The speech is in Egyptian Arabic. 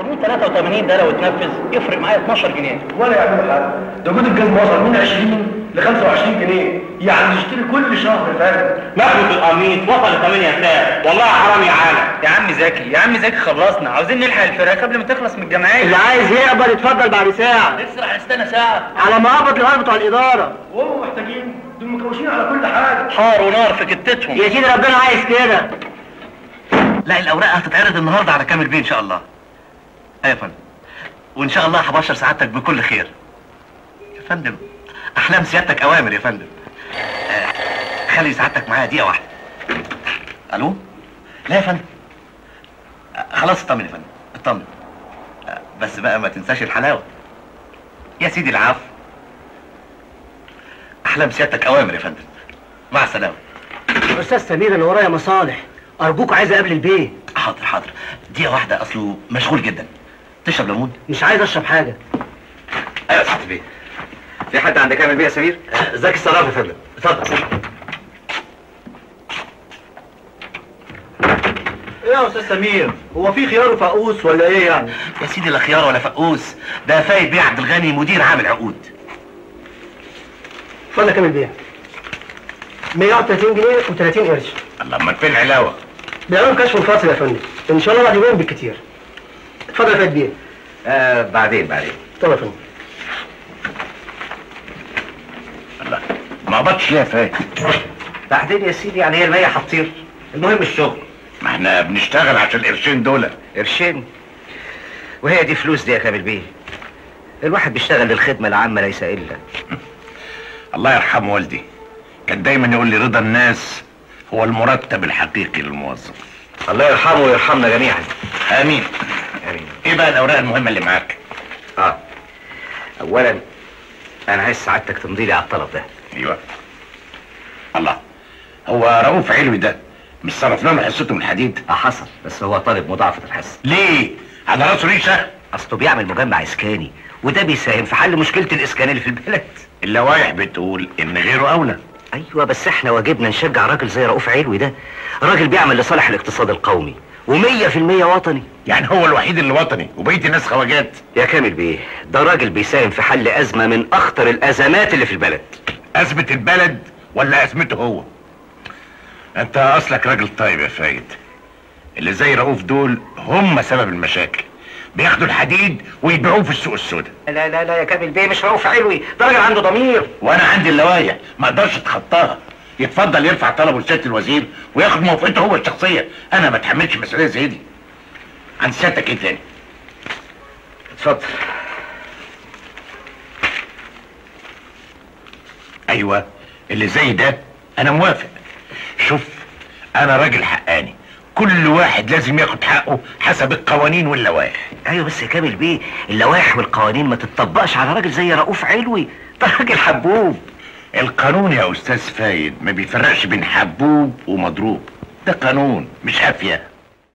قانون 83 ده لو اتنفذ يفرق معايا 12 جنيه ولا يعملوا حاجه ده جود الجزم وصل من 20 ل 25 جنيه يعني نشتري كل شهر فاهم نخلة القميص وصل ل 8 ساعة والله حرام يا عالم يا عم زكي يا عم زكي خلصنا عاوزين نلحق الفراق قبل ما تخلص من الجمعيه اللي عايز يقبل يتفضل بعد ساعة لسه هنستنى ساعه على ما قبض الغرب بتوع الإدارة وهم محتاجين دول مكوشين على كل حاجه حار ونار في كتتهم يا سيدي ربنا عايز كده لا الاوراق هتتعرض النهارده على كامل بيه ان شاء الله ايوه يا فندم وان شاء الله هبشر سعادتك بكل خير يا فندم احلام سيادتك اوامر يا فندم آه، خلي سعادتك معايا دقيقه واحده الو لا يا فندم آه، خلاص اطمن يا فندم اطمن آه، بس بقى ما تنساش الحلاوه يا سيدي العفو احلام سيادتك اوامر يا فندم مع السلامه أستاذ سمير أنا ورايا مصالح أرجوك عايز أقابل البيت حاضر حاضر دقيقه واحده اصله مشغول جدا تشرب ليمون مش عايز أشرب حاجة ايوه يا سعاده بيه في حد عند كامل بيه يا سمير؟ زكي الصراف يا فندم اتفضل إيه يا أستاذ سمير هو في خيار وفقوس ولا إيه يعني يا سيدي لا خيار ولا فقوس ده فايد بيه عبد الغني مدير عامل عقود اتفضل كامل بيع 130 جنيه و30 قرش الله امال فين العلاوة بيعملوا كشف منفصل يا فندم ان شاء الله بعد يومين بالكتير اتفضل يا فايد بيه آه بعدين بعدين اتفضل يا فندم الله ما قبضش ليه يا فايد بعدين يا سيدي يعني هي المية هتطير المهم الشغل ما احنا بنشتغل عشان القرشين دول قرشين وهي دي فلوس دي يا كامل بيه الواحد بيشتغل للخدمة العامة ليس إلا الله يرحم والدي كان دايما يقول لي رضا الناس هو المرتب الحقيقي للموظف الله يرحمه ويرحمنا جميعا امين آمين ايه بقى الاوراق المهمة اللي معاك اه أولا أنا عايز سعادتك تمضي لي على الطلب ده ايوه الله هو رؤوف علوي ده مش صرفنا له حصته من الحديد اه حصل بس هو طالب مضاعفة الحصة ليه على راسه ريشه أصله بيعمل مجمع إسكاني وده بيساهم في حل مشكلة الإسكان اللي في البلد اللوائح بتقول ان غيره اولى ايوه بس احنا واجبنا نشجع راجل زي رؤوف علوي ده راجل بيعمل لصالح الاقتصاد القومي ومية في المية وطني يعني هو الوحيد اللي وطني وبقيه الناس خواجات يا كامل بيه ده راجل بيساهم في حل أزمة من أخطر الأزمات اللي في البلد ازمه البلد ولا ازمته هو انت اصلك راجل طيب يا فايد اللي زي رؤوف دول هم سبب المشاكل بياخدوا الحديد ويبيعوه في السوق السوداء لا لا لا يا كامل بيه مش رؤوف علوي ده راجل عنده ضمير وانا عندي اللوايح ما اقدرش اتخطاها يتفضل يرفع طلبه لسياده الوزير وياخد موافقته هو الشخصيه انا ما اتحملش مسؤوليه زي دي عن سيادتك ايه تاني اتفضل ايوه اللي زي ده انا موافق شوف انا راجل حقاني كل واحد لازم ياخد حقه حسب القوانين واللوائح ايوه بس يا كامل بيه اللوائح والقوانين ما تتطبقش على راجل زي رؤوف علوي ده راجل حبوب القانون يا استاذ فايد ما بيفرقش بين حبوب ومضروب ده قانون مش هافيه